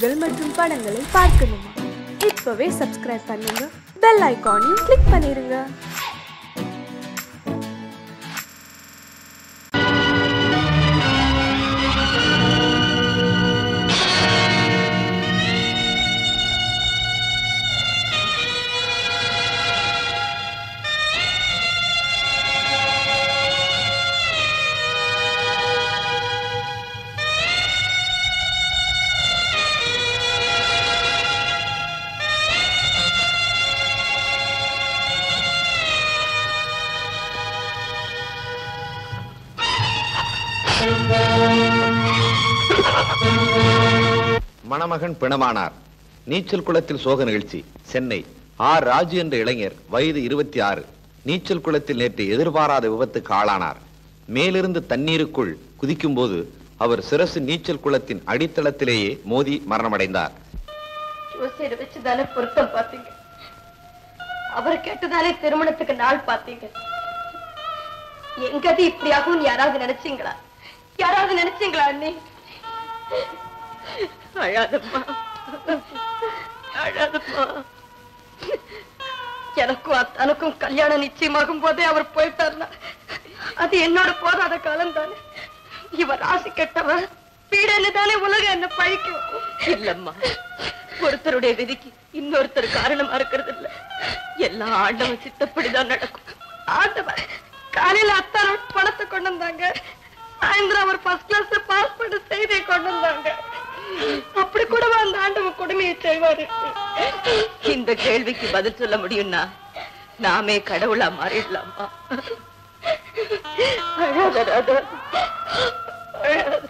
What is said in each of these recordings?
நிகழ்ச்சிகள் மற்றும் படங்களை பார்க்கணுமா இப்பவே சப்ஸ்கிரைப் பண்ணுங்க பெல் ஐகானையும் கிளிக் பண்ணிருங்க மணமகன் பிணமானார் நீச்சல் குளத்தில் சோக நிகழ்ச்சி சென்னை ஆர் ராஜு என்ற இளைஞர் வயது இருபத்தி ஆறு நீச்சல் குளத்தில் நேற்று எதிர்பாராத விபத்துக்கு ஆளானார் மேலிருந்து தண்ணீருக்குள் குதிக்கும்போது அவர் சிரசு நீச்சல் குளத்தின் அடித்தளத்திலேயே மோதி மரணமடைந்தார் ஜோசியரை வச்சுதானே பொருத்தம் பார்த்தீங்க அவர் கேட்டுதானே திருமணத்துக்கு நாள் பார்த்தீங்க எங்கது இப்படி ஆகும் யாராவது நினைச்சீங்களா யாராவது நினைச்சீங்களா அண்ணி அழாதம்மா அழாதம்மா எனக்கும் அத்தனுக்கும் கல்யாணம் நிச்சயமாகும் போதே அவர் போயிட்டார்னா அது என்னோட போதாத காலம் தானே இவர் ராசி கெட்டவர் பீடன்னு தானே உலகம் என்ன பழிக்கும் இல்லம்மா ஒருத்தருடைய விதிக்கு இன்னொருத்தர் காரணமா இருக்கிறது இல்ல எல்லாம் ஆண்டவன் சித்தப்படிதான் நடக்கும் ஆண்டவன் காலையில அத்தான பணத்தை கொண்டு வந்தாங்க சாயந்தரம் அவர் ஃபர்ஸ்ட் கிளாஸ்ல பாஸ் பண்ண செய்தியை கொண்டு வந்தாங்க அப்படி கூட அந்த ஆண்டவன் கொடுமையை செய்வாரு இந்த கேள்விக்கு பதில் சொல்ல முடியும்னா நாமே கடவுளா மாறிடலாமா அழாத ராதா. அழாத.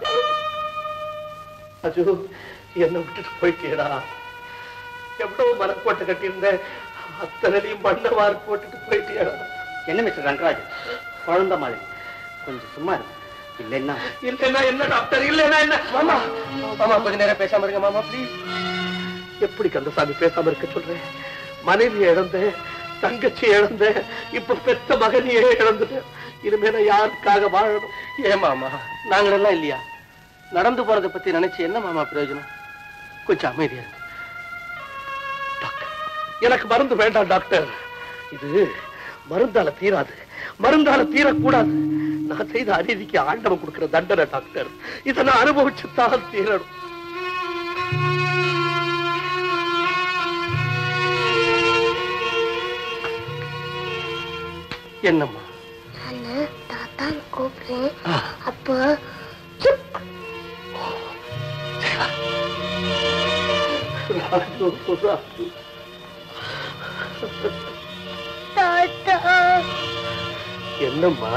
அஜு என்னை விட்டுட்டு போயிட்டியடா எவ்வளவு மனக்கோட்டை கட்டியிருந்தேன் அத்தனையும் மண்ணவார் போட்டுட்டு போயிட்டியடா என்ன மிஸ்டர் ரங்கராஜ் குழந்தை மாதிரி கொஞ்சம் சும்மா இருக்கு இல்லைன்னா இல்லைன்னா என்ன டாக்டர் இல்லைன்னா என்ன மாமா மாமா கொஞ்ச நேரம் பேசாம இருங்க மாமா ப்ளீஸ் எப்படி கந்தசாமி பேசாம இருக்க சொல்றேன் மனைவியை இழந்தேன் தங்கச்சி இழந்தேன் இப்ப பெத்த மகனையே இழந்துட்டேன் இனிமே நான் யாருக்காக வாழணும் ஏன் மாமா நாங்களெல்லாம் இல்லையா நடந்து போறதை பத்தி நினைச்சு என்ன மாமா பிரயோஜனம் கொஞ்சம் அமைதியா இருக்கு டாக்டர் எனக்கு மருந்து வேண்டாம் டாக்டர் இது மருந்தால தீராது மருந்தால தீரக்கூடாது நான் செய்த அநீதிக்கு ஆண்டவன் கொடுக்கிற தண்டனை டாக்டர் இதை நான் அனுபவிச்சுத்தான் தீரணும் என்னம்மா நானு தாத்தான் கூப்பிடுறேன் ஆ. அப்போ சுப் ராஜு, ராஜு. தாத்தா என்னம்மா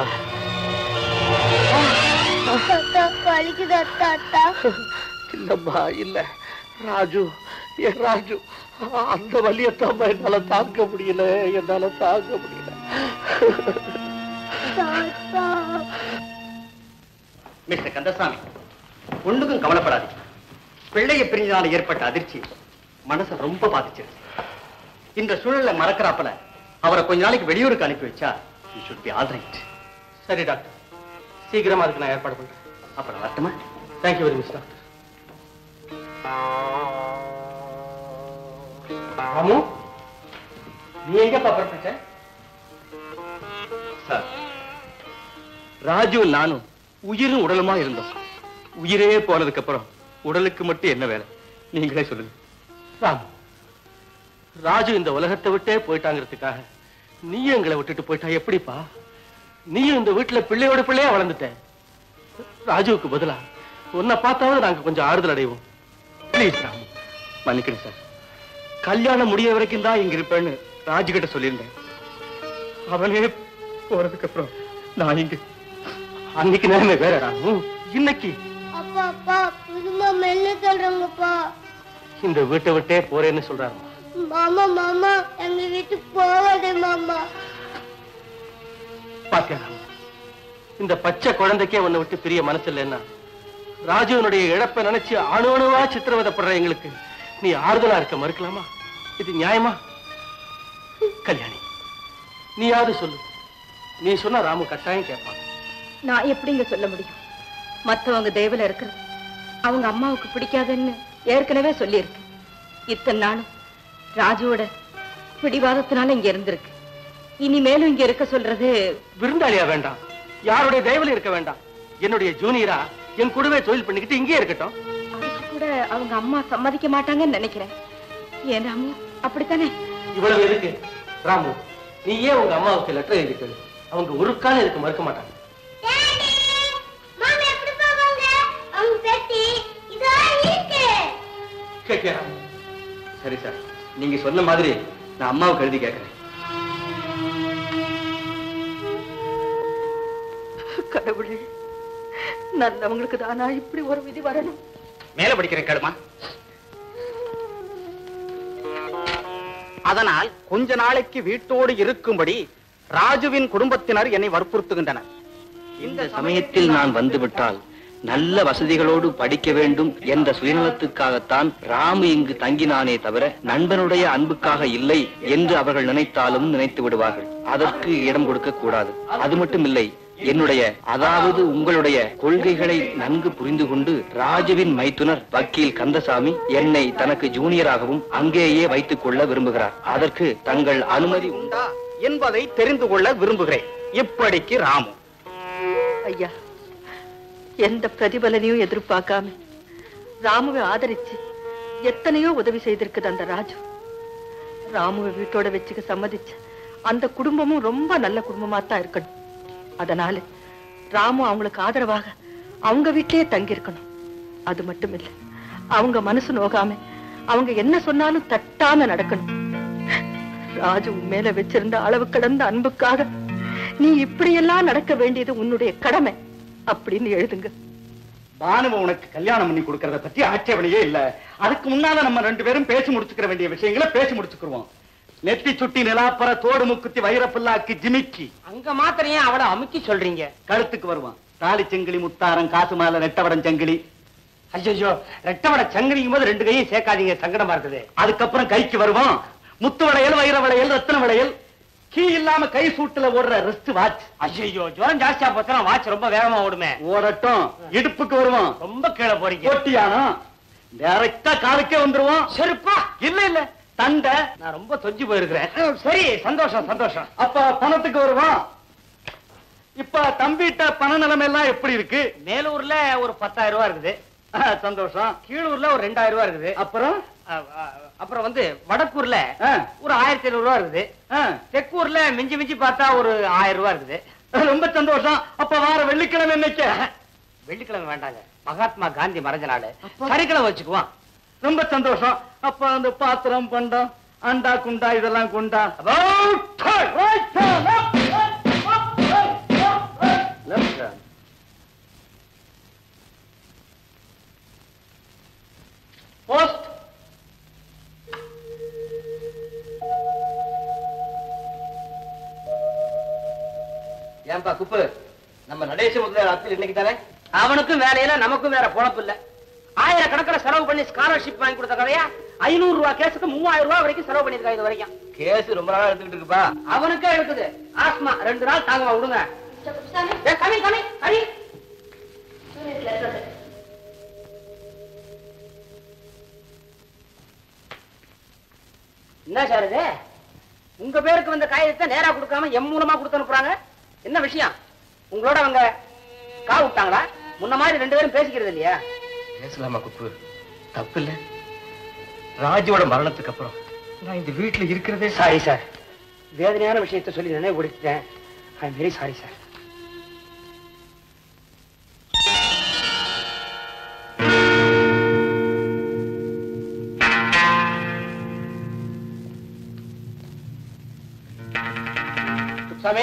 தாத்தா வலிக்குதா தாத்தா இல்லம்மா இல்ல ராஜு ஏ ராஜு அந்த வலியத்தாம்மா என்னால தாங்க முடியல என்னால தாங்க முடியல தாத்தா மிஸ்டர் கந்தசாமி ஒண்ணுக்கும் கவலைப்படாதீங்க பிள்ளைய பிரிஞ்சதால ஏற்பட்ட அதிர்ச்சி மனசை ரொம்ப பாதிச்சிருச்சு இந்த சூழலை மறக்கிறாப்பல அவரை கொஞ்ச நாளைக்கு வெளியூருக்கு அனுப்பி வச்சா you should be all right சரி டாக்டர் சீக்கிரமா அதுக்கு நான் ஏற்பாடு பண்றேன் அப்புறம் வரட்டுமா thank you very much doctor Ramu நீ எங்கப்பா புறப்பட்ட சார் ராஜு நானும் உயிரும் உடலுமா இருந்தோம் உயிரே போனதுக்கு அப்புறம் உடலுக்கு மட்டும் என்ன வேலை நீங்களே சொல்லுங்க ராம் ராஜு இந்த உலகத்தை விட்டே போயிட்டாங்கிறதுக்காக நீயும் எங்களை விட்டுட்டு போயிட்டா எப்படிப்பா நீயும் இந்த வீட்டுல பிள்ளையோட பிள்ளையா வளர்ந்துட்ட ராஜுவுக்கு பதிலா உன்னை பார்த்தாவது நாங்க கொஞ்சம் ஆறுதல் அடைவோம் ப்ளீஸ் ராமு மன்னிக்கணும் சார் கல்யாணம் முடிய வரைக்கும் தான் இங்க இருப்பேன்னு ராஜு கிட்ட சொல்லியிருந்தேன் அவனே போறதுக்கு அப்புறம் நான் இங்க அன்னைக்கு நேரமே வேற ராமு இன்னைக்கு அப்பா அப்பா புதுமா மெல்ல சொல்றாங்கப்பா இந்த வீட்டை விட்டே போறேன்னு சொல்றாரு மாமா மாமா எங்க வீட்டுக்கு போவாதே மாமா பாத்தியா ராமு இந்த பச்சை குழந்தைக்கே உன்னை விட்டு பிரிய மனசு இல்லைன்னா ராஜுவனுடைய இழப்பை நினைச்சு அணு அணுவா சித்திரவதைப்படுற எங்களுக்கு நீ ஆறுதலா இருக்க மறுக்கலாமா இது நியாயமா கல்யாணி நீயாவது சொல்லு நீ சொன்னா ராமு கட்டாயம் கேட்பான் நான் எப்படிங்க சொல்ல முடியும் மத்தவங்க தேவல இருக்கிறது அவங்க அம்மாவுக்கு பிடிக்காதுன்னு ஏற்கனவே சொல்லியிருக்கு இத்தனை நாளும் ராஜுவோட பிடிவாதத்தினால இங்க இருந்திருக்கு இனிமேலும் இங்க இருக்க சொல்றது விருந்தாளியா வேண்டாம் யாருடைய தயவுல இருக்க வேண்டாம் என்னுடைய ஜூனியரா என் கூடவே தொழில் பண்ணிக்கிட்டு இங்கே இருக்கட்டும் அதுக்கு கூட அவங்க அம்மா சம்மதிக்க மாட்டாங்கன்னு நினைக்கிறேன் ஏன் ராமு அப்படித்தானே இவ்வளவு எதுக்கு ராமு நீ ஏன் உங்க அம்மாவுக்கு லெட்டர் எழுதிட்டு அவங்க ஒரு காலம் இதுக்கு மறுக்க மாட்டாங்க மாமா எப்படி போவாங்க அவங்க பெட்டி இதோ இருக்கு கேட்கிறா சரி சார் நீங்க சொன்ன மாதிரி நான் அம்மாவுக்கு எழுதி கேட்கறேன் கடவுளே நல்லவங்களுக்கு தானா இப்படி ஒரு விதி வரணும் மேல படிக்கிறேன் கேளுமா அதனால் கொஞ்ச நாளைக்கு வீட்டோடு இருக்கும்படி ராஜுவின் குடும்பத்தினர் என்னை வற்புறுத்துகின்றனர் இந்த சமயத்தில் நான் வந்துவிட்டால் நல்ல வசதிகளோடு படிக்க வேண்டும் என்ற சுயநலத்துக்காகத்தான் ராமு இங்கு தங்கினானே தவிர நண்பனுடைய அன்புக்காக இல்லை என்று அவர்கள் நினைத்தாலும் நினைத்து விடுவார்கள் அதற்கு இடம் கொடுக்க கூடாது அது மட்டும் இல்லை என்னுடைய அதாவது உங்களுடைய கொள்கைகளை நன்கு புரிந்து கொண்டு ராஜுவின் மைத்துனர் வக்கீல் கந்தசாமி என்னை தனக்கு ஜூனியராகவும் அங்கேயே வைத்துக் கொள்ள விரும்புகிறார் அதற்கு தங்கள் அனுமதி உண்டா உண்டா என்பதை தெரிந்து கொள்ள விரும்புகிறேன் இப்படிக்கு ராமு ஐயா எந்த பிரதிபலனையும் எதிர்பார்க்காம ராமுவை ஆதரிச்சு எத்தனையோ உதவி செய்திருக்குது அந்த ராஜு ராமுவை வீட்டோட வச்சுக்க சம்மதிச்சு அந்த குடும்பமும் ரொம்ப நல்ல குடும்பமா தான் இருக்கணும் அதனால ராமு அவங்களுக்கு ஆதரவாக அவங்க வீட்டிலேயே தங்கி இருக்கணும் அது மட்டும் இல்ல அவங்க மனசு நோகாம அவங்க என்ன சொன்னாலும் தட்டாம நடக்கணும் ராஜு உன் மேல வச்சிருந்த அளவு கடந்த அன்புக்காக நீ இப்படியெல்லாம் நடக்க வேண்டியது உன்னுடைய கடமை அப்படின்னு எழுதுங்க பானுவ உனக்கு கல்யாணம் பண்ணி கொடுக்கறத பத்தி ஆட்சேபனையே இல்ல அதுக்கு முன்னால நம்ம ரெண்டு பேரும் பேசி முடிச்சுக்கிற வேண்டிய விஷயங்களை பேசி முடிச்சுக்கிருவோம் நெத்தி சுட்டி நிலாப்பற தோடு முக்குத்தி வைரப்புல்லாக்கு ஜிமிக்கி அங்க மாத்திரம் ஏன் அவளை அமுக்கி சொல்றீங்க கழுத்துக்கு வருவான் தாலி செங்கிலி முத்தாரம் காசு மாலை நெட்டவடம் செங்கிலி ஐயோ ரெட்டவட சங்கரிக்கும் போது ரெண்டு கையும் சேர்க்காதீங்க சங்கடமா இருக்குது அதுக்கப்புறம் கைக்கு வருவான் முத்து வளையல் வைர வளையல் ரத்தின வளையல் கீ இல்லாம கை சூட்டுல ஓடுற ரெஸ்ட் வாட்ச் ஐயோ ஜுரம் ஜாஸ்தியா போச்சுன்னா வாட்ச் ரொம்ப வேகமா ஓடுமே ஓடட்டும் இடுப்புக்கு வருவான் ரொம்ப கீழே போறீங்க போட்டியானோ டைரக்டா காலுக்கே வந்துருவான் செருப்பா இல்ல இல்ல தண்டை நான் ரொம்ப தொஞ்சு போயிருக்கிறேன் சரி சந்தோஷம் சந்தோஷம் அப்ப பணத்துக்கு வருவான் இப்ப தம்பிட்ட பண நிலைமை எல்லாம் எப்படி இருக்கு மேலூர்ல ஒரு பத்தாயிரம் ரூபாய் இருக்குது ஆ, சந்தோஷம் கீழூர்ல ஒரு ரெண்டாயிரம் ரூபாய் இருக்குது அப்புறம் அ- அ- அப்புறம் வந்து வடக்கூர்ல ஆ, ஒரு ஆயிரத்தி ஐநூறு ரூபாய் இருக்குது ஆ, தெற்கூர்ல மிஞ்சி மிஞ்சி பார்த்தா ஒரு ஆயிரம் ரூபாய் இருக்குது ரொம்ப சந்தோஷம் அப்ப வார வெள்ளிக்கிழமை என்னைக்கு வெள்ளிக்கிழமை வேண்டாங்க மகாத்மா காந்தி மறைஞ்ச நாள் சனிக்கிழமை வச்சுக்குவான் ரொம்ப சந்தோஷம் அப்ப அந்த பாத்திரம் பண்டம் அண்டா குண்டா இதெல்லாம் கொண்டா About turn. Right turn, left, right, up, right, up, right. Left turn. Post. ஏன்பா குப்பு நம்ம நடேச முதலியார் ஆத்தில் இன்னைக்கு தானே அவனுக்கும் வேலையில நமக்கும் வேற பொழப்பு இல்ல ஆயிரக்கணக்கில் செலவு பண்ணி ஸ்காலர்ஷிப் வாங்கி கொடுத்த கதையா ஐநூறு ரூபாய் கேஸுக்கு மூவாயிரம் ரூபாய் வரைக்கும் செலவு பண்ணிருக்காங்க இது வரைக்கும் கேஸ் ரொம்ப நாளா எடுத்துக்கிட்டு இருக்குப்பா அவனுக்கே இருக்குது ஆஸ்மா ரெண்டு நாள் தாங்கமா விடுங்க ஏய், கமி கமி கமி என்ன சார் இது உங்க பேருக்கு வந்த காகிதத்தை நேரா கொடுக்காம எம் மூலமா கொடுத்து அனுப்புறாங்க என்ன விஷயம் உங்களோட அவங்க கா விட்டாங்களா முன்ன மாதிரி ரெண்டு பேரும் பேசிக்கிறது இல்லையா பேசலாமா குப்பு தப்பு இல்ல ராஜுவோட மரணத்துக்கு அப்புறம் நான் இந்த வீட்டுல இருக்கிறதே சாரி சார் வேதனையான விஷயத்தை சொல்லி நினைவுபடுத்திட்டேன் ஐ வெரி சாரி சார் சாமி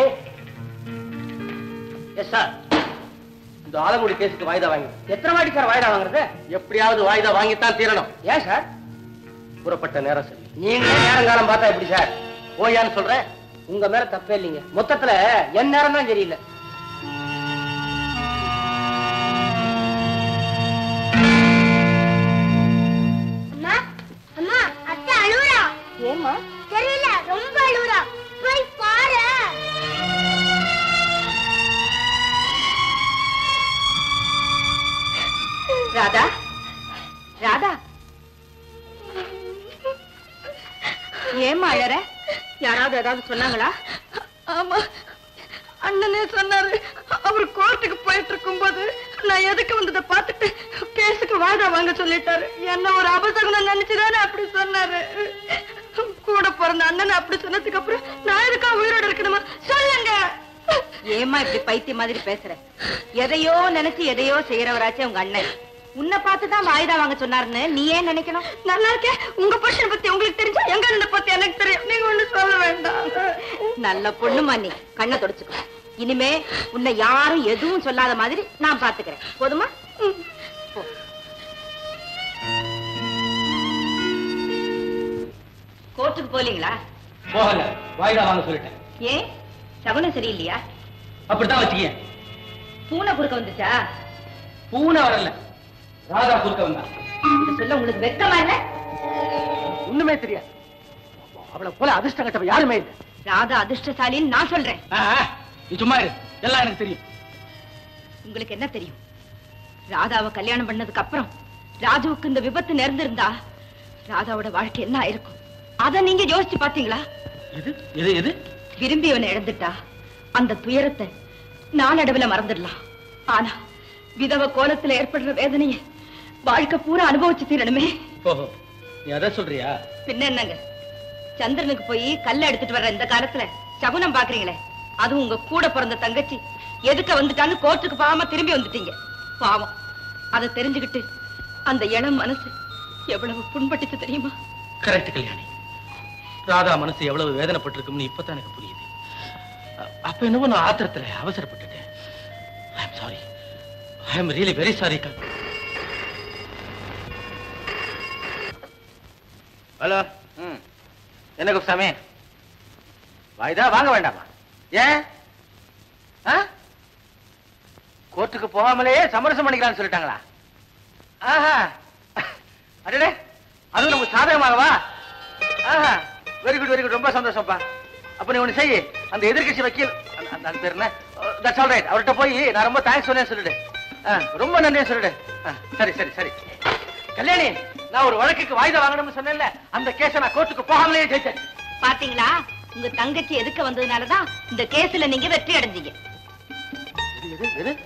எஸ் சார் இந்த ஆலங்குடி கேஸுக்கு வாய்தா வாங்கி எத்தனை வாட்டி சார் வாய்தா வாங்குறது எப்படியாவது வாய்தா வாங்கித்தான் தீரணும் ஏன் சார் புறப்பட்ட நேரம் சரி நீங்களே நேரங்காலம் பார்த்தா எப்படி சார் ஓயான்னு சொல்றேன் உங்க மேல தப்பே இல்லைங்க மொத்தத்துல என் நேரம் தான் சரியில்லை அம்மா அம்மா அத்தை அழுவுறா ஏமா தெரியல ரொம்ப அழுவுறா போய் பாரு ராதா ராதா ஏமா அழற யாராவது ஏதாவது சொன்னாங்களா ஆமா அண்ணனே சொன்னாரு அவர் கோர்ட்டுக்கு போயிட்டு இருக்கும்போது நான் எதுக்கு வந்ததை பார்த்துட்டு கேஸுக்கு வாய்தா வாங்க சொல்லிட்டாரு என்ன ஒரு அபசகுனம் நினைச்சுதானே அப்படி சொன்னாரு கூட பிறந்த அண்ணன் அப்படி சொன்னதுக்கு அப்புறம் நான் எதுக்கா உயிரோட இருக்கணுமா சொல்லுங்க ஏமா இப்படி பைத்திய மாதிரி பேசுற எதையோ நினைச்சு எதையோ செய்யறவராச்சே உங்க அண்ணன் உன்னை பார்த்து தான் வாய்தா வாங்க சொன்னாருன்னு நீ ஏன் நினைக்கணும் நல்லா இருக்கே உங்க புருஷனை பத்தி உங்களுக்கு தெரிஞ்சா எங்க அண்ணனை பத்தி எனக்கு தெரியும் நீங்க ஒண்ணு சொல்ல வேண்டாம் நல்ல பொண்ணுமா நீ கண்ணை தொடச்சுக்கோ இனிமே உன்னை யாரும் எதுவும் சொல்லாத மாதிரி நான் பாத்துக்கிறேன் போதுமா ம். போ. கோர்ட்டுக்கு போலீங்களா போகல வாய்தா வாங்க சொல்லிட்டேன் ஏன் சகுனம் சரியில்லையா அப்படித்தான் வச்சுக்கீங்க பூனை குறுக்க வந்துச்சா பூனை வரல ராதா குறுக்க வந்தா இத சொல்ல உங்களுக்கு வெக்கமா இல்ல ஒண்ணுமே தெரியாது அவளை போல அதிர்ஷ்டம் கட்டவ யாருமே இல்லை ராதா அதிர்ஷ்டசாலின்னு நான் சொல்றேன் ஆ, ஆ, நீ சும்மா இரு எல்லாம் எனக்கு தெரியும் உங்களுக்கு என்ன தெரியும் ராதாவை கல்யாணம் பண்ணதுக்கு அப்புறம் ராஜுவுக்கு இந்த விபத்து நேர்ந்திருந்தா ராதாவோட வாழ்க்கை என்ன ஆயிருக்கும் அத நீங்க யோசிச்சு பாத்தீங்களா எது எது எது விரும்பியவனை இழந்துட்டா அந்த துயரத்தை நாளடைவுல மறந்துடலாம் ஆனா விதவ கோலத்துல ஏற்படுற வேதனைய வாழ்க்கை பூரா அனுபவிச்சு தீரணுமே ஓஹோ நீ அத சொல்றியா பின்ன என்னங்க சந்திரனுக்கு போய் கல்ல எடுத்துட்டு வர்ற இந்த காலத்துல சகுனம் பாக்குறீங்களே அதுவும் உங்க கூட பிறந்த தங்கச்சி எதுக்க வந்துட்டான்னு கோர்ட்டுக்கு போகாம திரும்பி வந்துட்டீங்க பாவம் அதை தெரிஞ்சுக்கிட்டு அந்த இளம் மனசு எவ்வளவு புண்பட்டுச்சு தெரியுமா கரெக்ட் கல்யாணி ராதா மனசு எவ்வளவு வேதனைப்பட்டிருக்கும்னு இப்பதான் எனக்கு புரியுது அ- அப்ப என்னவோ நான் ஆத்திரத்துல அவசரப்பட்டுட்டேன் I am sorry I am really very sorry hello ம் என்ன குப்சாமி வாய்தா வாங்க வேண்டாமா ஏன் ஆ? கோர்ட்டுக்கு போகாமலேயே சமரசம் பண்ணிக்கலாம்னு சொல்லிட்டாங்களா ஆஹா அடடே அதுவும் நமக்கு சாதகமாகவா ஆஹா வெரி குட் வெரி குட் ரொம்ப சந்தோஷம்ப்பா அப்ப நீ ஒண்ணு செய் அந்த எதிர்க்கட்சி வக்கீல் அந்த- அந்த அந்த பேர் என்ன தட்ஸ் ஆல் ரைட் அவர்கிட்ட போய் நான் ரொம்ப தேங்க்ஸ் சொன்னேன் சொல்லிடு ஆ, ரொம்ப நன்றியா சொல்லிடு ஆ, சரி சரி சரி கல்யாணி நான் ஒரு வழக்குக்கு வாய்தா வாங்கணும்னு சொன்னேன்ல அந்த கேஸை நான் கோர்ட்டுக்கு போகாமலேயே ஜெயிச்சேன் பாத்தீங்களா உங்க தங்கச்சி எதுக்க வந்ததுனாலதான் இந்த கேஸ்ல நீங்க வெற்றி அடைஞ்சீங்க எது, எது, எது?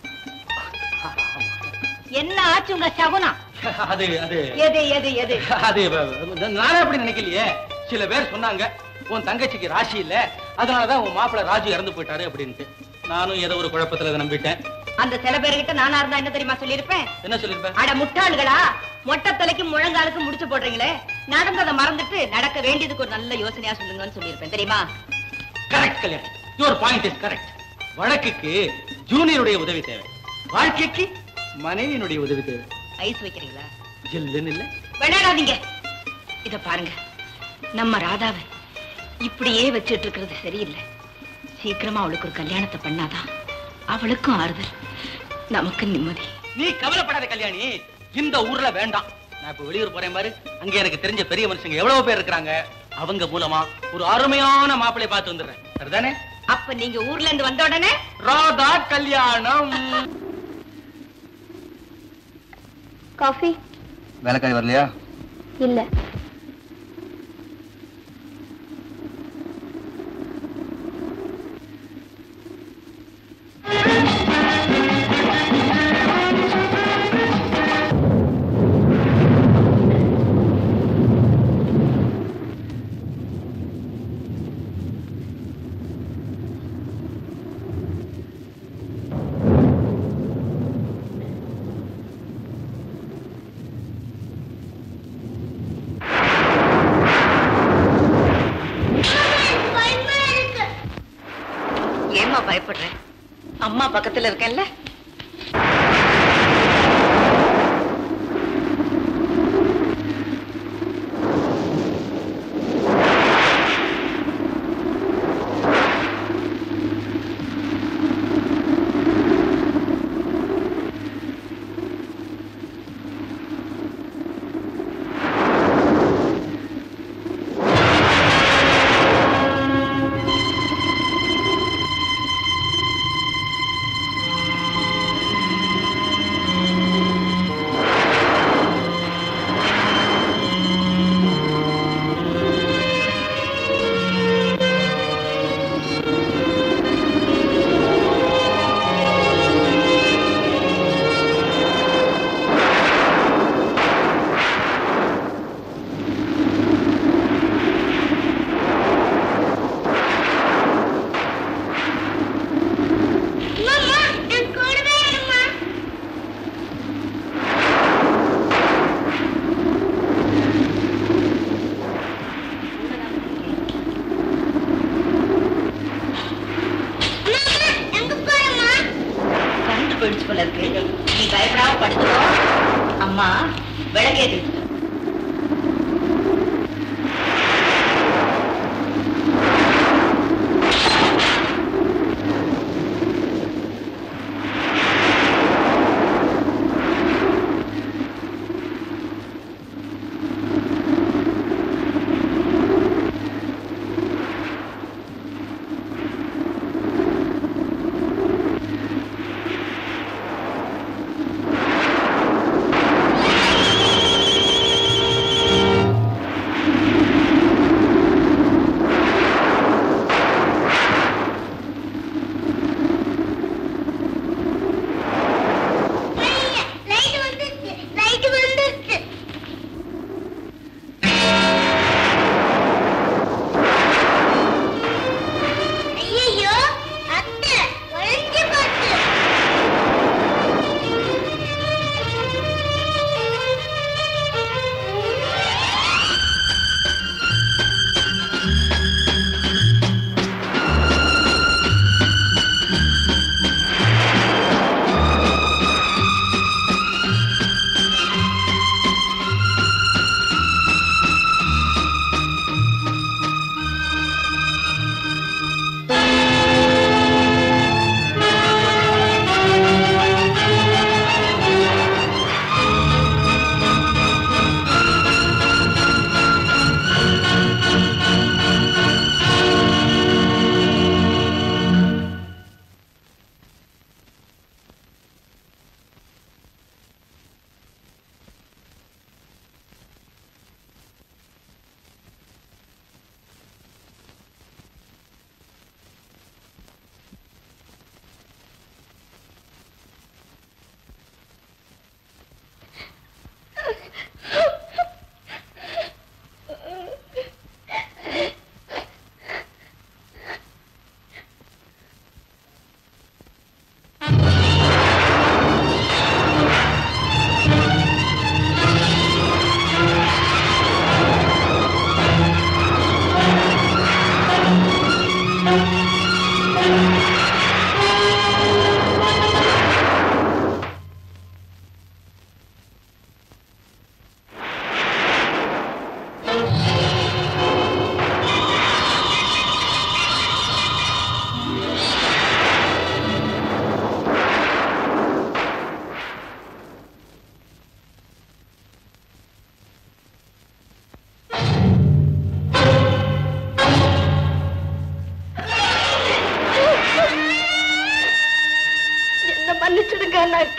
என்ன ஆச்சு உங்க சகுனம் அது அது எது எது எது அது வ- நானே அப்படி நினைக்கலையே சில பேர் சொன்னாங்க உன் தங்கச்சிக்கு ராசி இல்ல அதனாலதான் உன் மாப்பிள்ளை ராஜு இறந்து போயிட்டாரு அப்படின்ட்டு நானும் ஏதோ ஒரு குழப்பத்துல அதை நம்பிட்டேன் அந்த சில பேர்கிட்ட நானா இருந்தா என்ன தெரியுமா சொல்லியிருப்பேன் என்ன சொல்லிருப்பேன் அட முட்டாள்களா மொட்டை தலைக்கு முழங்காலுக்கு முடிச்சு போடுறீங்களே நடந்ததை மறந்துட்டு நடக்க வேண்டியதுக்கு ஒரு நல்ல யோசனையா சொல்லுங்கன்னு சொல்லியிருப்பேன் தெரியுமா correct Kalyani your point is correct வழக்குக்கு ஜூனியருடைய உதவி தேவை வாழ்க்கைக்கு மனைவியினுடைய உதவி தேவை ஐஸ் வைக்கிறீங்களா ஜில்லுன்னு இல்ல விளையாடாதீங்க இத பாருங்க நம்ம ராதாவை இப்படியே வச்சிட்டு இருக்கிறது சரியில்லை சீக்கிரமா அவளுக்கு ஒரு கல்யாணத்தை பண்ணாதான் அவளுக்கும் ஆறுதல் நமக்கு நிம்மதி நீ கவலைப்படாத கல்யாணி இந்த ஊர்ல வேண்டாம் நான் இப்ப வெளியூர் போறேன் பாரு அங்க எனக்கு தெரிஞ்ச பெரிய மனுஷங்க எவ்வளவு பேர் இருக்காங்க அவங்க மூலமா ஒரு அருமையான மாப்பிளை பார்த்து வந்துடுறேன் சரிதானே அப்ப நீங்க ஊர்ல இருந்து வந்த உடனே ராதா கல்யாணம் காஃபி வேலைக்காரி வரலையா இல்ல ஏமா பயப்படுற அம்மா பக்கத்துல இருக்கேன்ல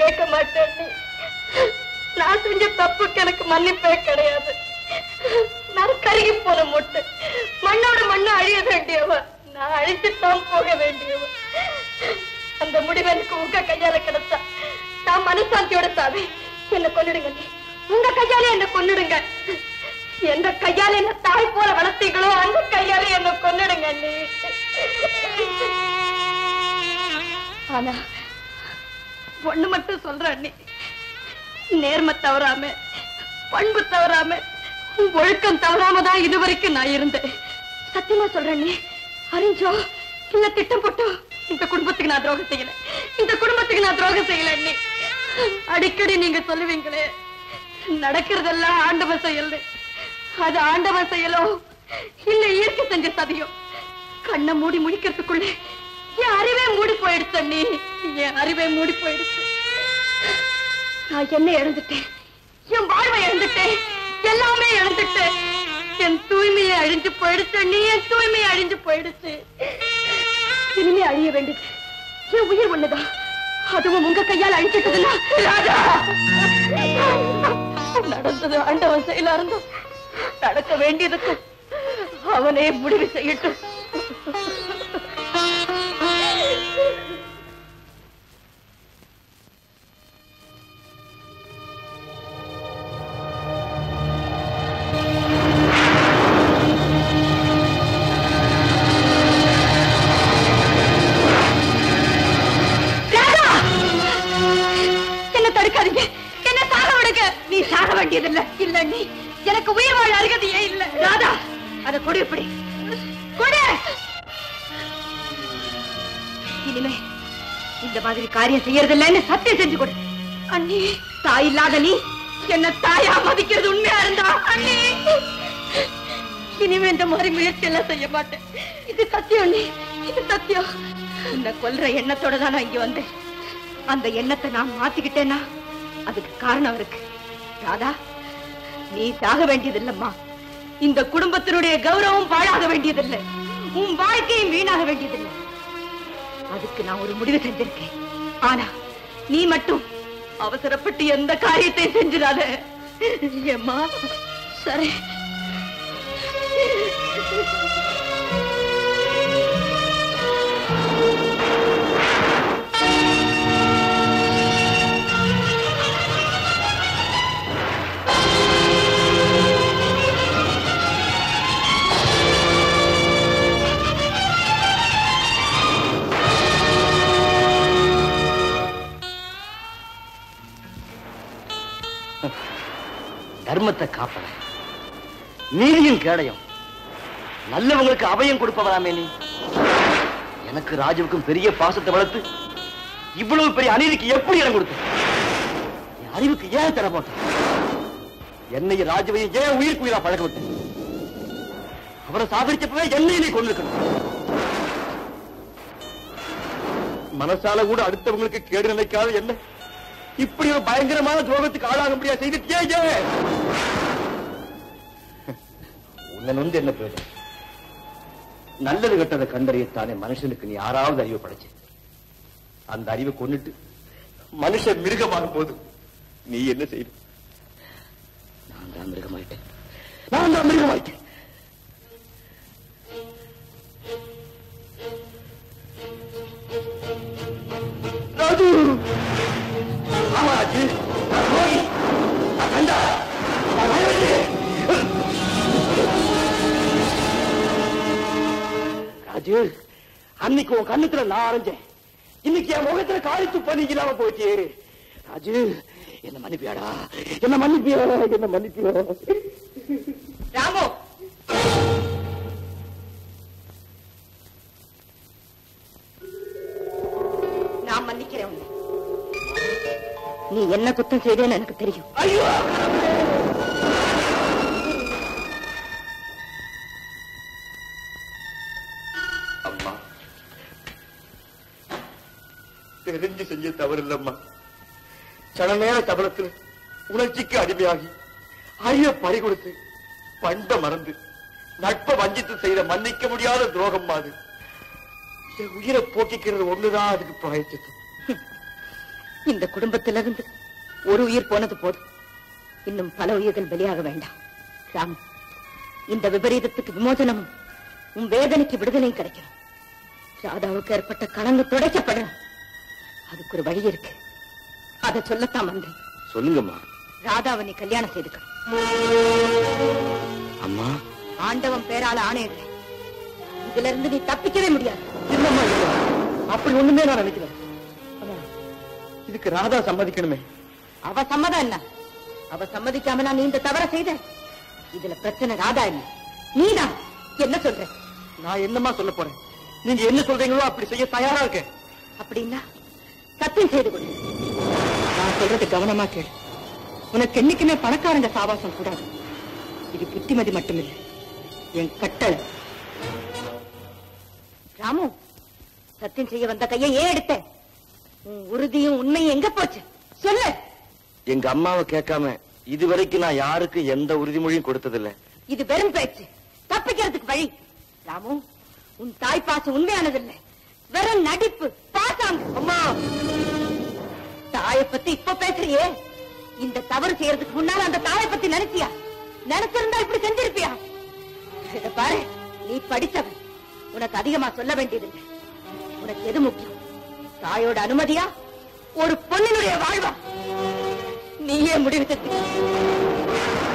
கேட்க மாட்டேன் நீ நான் செஞ்ச தப்புக்கு எனக்கு மன்னிப்பே கிடையாது நான் கருகி போன மொட்டு மண்ணோட மண்ணு அழிய வேண்டியவ நான் அழிச்சுத்தான் போக வேண்டியவ அந்த முடிவு எனக்கு உங்க கையால கிடைச்சா நான் மனசாந்தியோட சாவே என்ன கொன்னுடுங்க நீ உங்க கையாலே என்ன கொன்னுடுங்க எந்த கையால என்ன தாய் போல வளர்த்தீங்களோ அந்த கையால என்ன கொன்னுடுங்க நீ ஆனா ஒண்ணு மட்டும் சொல்ற அண்ணி நேர்மை தவறாம பண்பு தவறாம ஒழுக்கம் தவறாம தான் இதுவரைக்கும் நான் இருந்தேன் சத்தியமா சொல்றேன் நீ அறிஞ்சோ இல்ல திட்டம் போட்டோ இந்த குடும்பத்துக்கு நான் துரோகம் செய்யல இந்த குடும்பத்துக்கு நான் துரோகம் செய்யல அண்ணி அடிக்கடி நீங்க சொல்லுவீங்களே நடக்கிறதெல்லாம் ஆண்டவன் செயல் அது ஆண்டவன் செயலோ இல்ல இயற்கை செஞ்ச சதியோ கண்ணை மூடி முழிக்கிறதுக்குள்ள என் அறிவே மூடி போயிடுச்சு அண்ணி என் அறிவே மூடி போயிடுச்சு நான் என்ன இழந்துட்டேன் என் வாழ்வை இழந்துட்டேன் எல்லாமே இழந்துட்டேன் என் தூய்மையை அழிஞ்சு போயிடுச்சு நீ என் தூய்மையை அழிஞ்சு போயிடுச்சு இனிமே அழிய வேண்டியது என் உயிர் ஒண்ணுதான் அதுவும் உங்க கையால் அழிச்சிட்டதுன்னா ராஜா நடந்தது ஆண்டவன் செயலா இருந்தோம் நடக்க வேண்டியதுக்கு அவனே முடிவு செய்யட்டும் ராதா! என்ன தடுக்காதீங்க என்ன சாக விடுங்க நீ சாக வேண்டியதில்லை இல்ல நீ எனக்கு உயிர் வாழ அருகதையே இல்ல ராதா அத கொடு இப்படி கொடு இனிமே இந்த மாதிரி காரியம் செய்யறதில்லைன்னு சத்தியம் செஞ்சு கொடு அண்ணி தாய் இல்லாத நீ என்ன தாயா மதிக்கிறது உண்மையா இருந்தா அண்ணி இனிமே இந்த மாதிரி முயற்சி எல்லாம் செய்ய மாட்டேன் இது சத்தியம் அண்ணி இது சத்தியம் உன்னை கொல்ற எண்ணத்தோட தான் நான் இங்க வந்தேன் அந்த எண்ணத்தை நான் மாத்திக்கிட்டேன்னா அதுக்கு காரணம் இருக்கு ராதா நீ சாக வேண்டியதில்லம்மா இந்த குடும்பத்தினுடைய கௌரவம் பாழாக வேண்டியதில்லை உன் வாழ்க்கையும் வீணாக வேண்டியதில்லை அதுக்கு நான் ஒரு முடிவு செஞ்சிருக்கேன் ஆனா நீ மட்டும் அவசரப்பட்டு எந்த காரியத்தையும் செஞ்சிடாத ஏம்மா சரி தர்மத்தை காப்பவன் நீதியின் கேடயம் நல்லவங்களுக்கு அபயம் கொடுப்பவராமே நீ எனக்கு ராஜுவுக்கும் பெரிய பாசத்தை வளர்த்து இவ்வளவு பெரிய அநீதிக்கு எப்படி இடம் கொடுத்த என் அறிவுக்கு ஏன் தர போட்ட என்னையும் ராஜுவையும் ஏன் உயிருக்கு உயிரா பழக்க விட்ட அவரை சாகரிச்சப்பவே என்னையும் நீ கொண்டிருக்கணும் மனசால கூட அடுத்தவங்களுக்கு கேடு நினைக்காத என்ன இப்படி ஒரு பயங்கரமான துரோகத்துக்கு ஆளாக முடியாது செய்துட்டே ஏன் உன்னை வந்து என்ன பிரயோஜனம் நல்லது கெட்டதை கண்டறியத்தானே மனுஷனுக்கு நீ யாராவது அறிவு படைச்சு அந்த அறிவை கொண்டுட்டு மனுஷன் மிருகமாகும் போது நீ என்ன செய்த நான் தான் மிருகமாயிட்டேன் நான் தான் மிருகமாயிட்டேன் ராஜு ஆமா ராஜு நான் போய் நான் கண்டா நான் வரவில்லை. ராஜு அன்னைக்கு உன் கண்ணுத்துல நான் அரைஞ்சேன் இன்னைக்கு என் முகத்துல காலித்து பண்ணி இல்லாம போச்சு ராஜு என்ன மன்னிப்பியாடா என்ன மன்னிப்பியா என்ன மன்னிப்பியா ராமு நான் மன்னிக்கிறேன் உன்னை நீ என்ன குத்தம் செய்தேன்னு எனக்கு தெரியும் ஐயோ அம்மா தெரிஞ்சு செஞ்ச தவறு இல்லம்மா சன நேர தபலத்தில் உணர்ச்சிக்கு அடிமையாகி அறிய பறி கொடுத்து பண்ப மறந்து நட்ப வஞ்சித்து செய்த மன்னிக்க முடியாத துரோகம் அது என் உயிரை போக்கிக்கிறது ஒண்ணுதான் அதுக்கு பிரயச்சித்தம் இந்த குடும்பத்திலிருந்து ஒரு உயிர் போனது போதும் இன்னும் பல உயிர்கள் பலியாக வேண்டாம் ராம் இந்த விபரீதத்துக்கு விமோசனமும் உன் வேதனைக்கு விடுதலையும் கிடைக்கும் ராதாவுக்கு ஏற்பட்ட கலங்கு துடைக்கப்படணும் அதுக்கு ஒரு வழி இருக்கு அதை சொல்லத்தான் வந்தேன் சொல்லுங்கம்மா ராதாவை நீ கல்யாணம் செய்துக்கணும் அம்மா ஆண்டவன் பேரால ஆணையிடுறேன் இதுல இருந்து நீ தப்பிக்கவே முடியாது இல்லம்மா இல்ல அப்படி ஒண்ணுமே நான் நினைக்கிறேன் இதுக்கு ராதா சம்மதிக்கணுமே அவ சம்மதம் என்ன அவ சம்மதிக்காம நான் நீ இந்த தவற செய்த இதுல பிரச்சனை ராதா இல்ல நீதான் என்ன சொல்ற நான் என்னம்மா சொல்ல போறேன் நீங்க என்ன சொல்றீங்களோ அப்படி செய்ய தயாரா இருக்கேன் அப்படின்னா சத்தியம் செய்து கொடு நான் சொல்றது கவனமா கேளு உனக்கு என்னைக்குமே பணக்காரங்க சாவாசம் கூடாது இது புத்திமதி மட்டுமில்லை என் கட்டளை ராமு சத்தியம் செய்ய வந்த கையை ஏன் எடுத்த உன் உறுதியும் உண்மையும் எங்க போச்சு சொல்லு எங்க அம்மாவை கேட்காம இதுவரைக்கும் நான் யாருக்கும் எந்த உறுதிமொழியும் கொடுத்ததில்ல இது வெறும் பேச்சு தப்பிக்கிறதுக்கு வழி ராமு உன் தாய் பாசம் உண்மையானதில்லை வெறும் நடிப்பு பாசாங்க அம்மா தாயை பத்தி இப்ப பேசுறியே இந்த தவறு செய்யறதுக்கு முன்னால அந்த தாயை பத்தி நினைச்சியா நினைச்சிருந்தா இப்படி செஞ்சிருப்பியா இத பாரு நீ படிச்சவன் உனக்கு அதிகமா சொல்ல வேண்டியதில்லை உனக்கு எது முக்கியம் தாயோட அனுமதியா ஒரு பொண்ணினுடைய வாழ்வா நீயே முடிவு செஞ்சு